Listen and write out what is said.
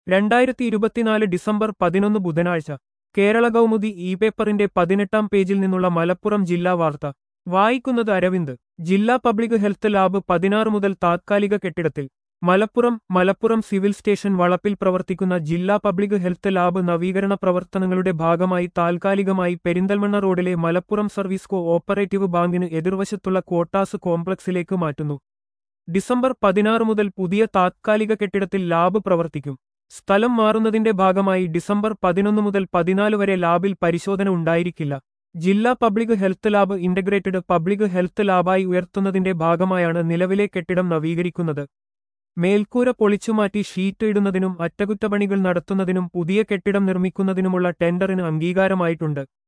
രണ്ടായിരത്തി ഇരുപത്തിനാല് ഡിസംബർ പതിനൊന്ന് ബുധനാഴ്ച കേരള കൗമുദി ഇ പേപ്പറിന്റെ പതിനെട്ടാം പേജിൽ നിന്നുള്ള മലപ്പുറം ജില്ലാ വാർത്ത വായിക്കുന്നത് അരവിന്ദ് ജില്ലാ പബ്ലിക് ഹെൽത്ത് ലാബ് പതിനാറ് മുതൽ താത്കാലിക കെട്ടിടത്തിൽ മലപ്പുറം മലപ്പുറം സിവിൽ സ്റ്റേഷൻ വളപ്പിൽ പ്രവർത്തിക്കുന്ന ജില്ലാ പബ്ലിക് ഹെൽത്ത് ലാബ് നവീകരണ പ്രവർത്തനങ്ങളുടെ ഭാഗമായി താൽക്കാലികമായി പെരിന്തൽമണ്ണ റോഡിലെ മലപ്പുറം സർവീസ് കോ ഓപ്പറേറ്റീവ് ബാങ്കിന് എതിർവശത്തുള്ള ക്വാർട്ടാസ് കോംപ്ലക്സിലേക്ക് മാറ്റുന്നു ഡിസംബർ പതിനാറ് മുതൽ പുതിയ താത്കാലിക കെട്ടിടത്തിൽ ലാബ് പ്രവർത്തിക്കും സ്ഥലം മാറുന്നതിന്റെ ഭാഗമായി ഡിസംബർ പതിനൊന്ന് മുതൽ പതിനാല് വരെ ലാബിൽ പരിശോധന ഉണ്ടായിരിക്കില്ല ജില്ലാ public health lab integrated public health ലാബായി ഉയർത്തുന്നതിന്റെ ഭാഗമായാണ് നിലവിലെ കെട്ടിടം നവീകരിക്കുന്നത് മേൽക്കൂര പൊളിച്ചുമാറ്റി ഷീറ്റ് ഇടുന്നതിനും അറ്റകുറ്റപ്പണികൾ നടത്തുന്നതിനും പുതിയ കെട്ടിടം നിർമ്മിക്കുന്നതിനുമുള്ള ടെൻഡറിന് അംഗീകാരമായിട്ടുണ്ട്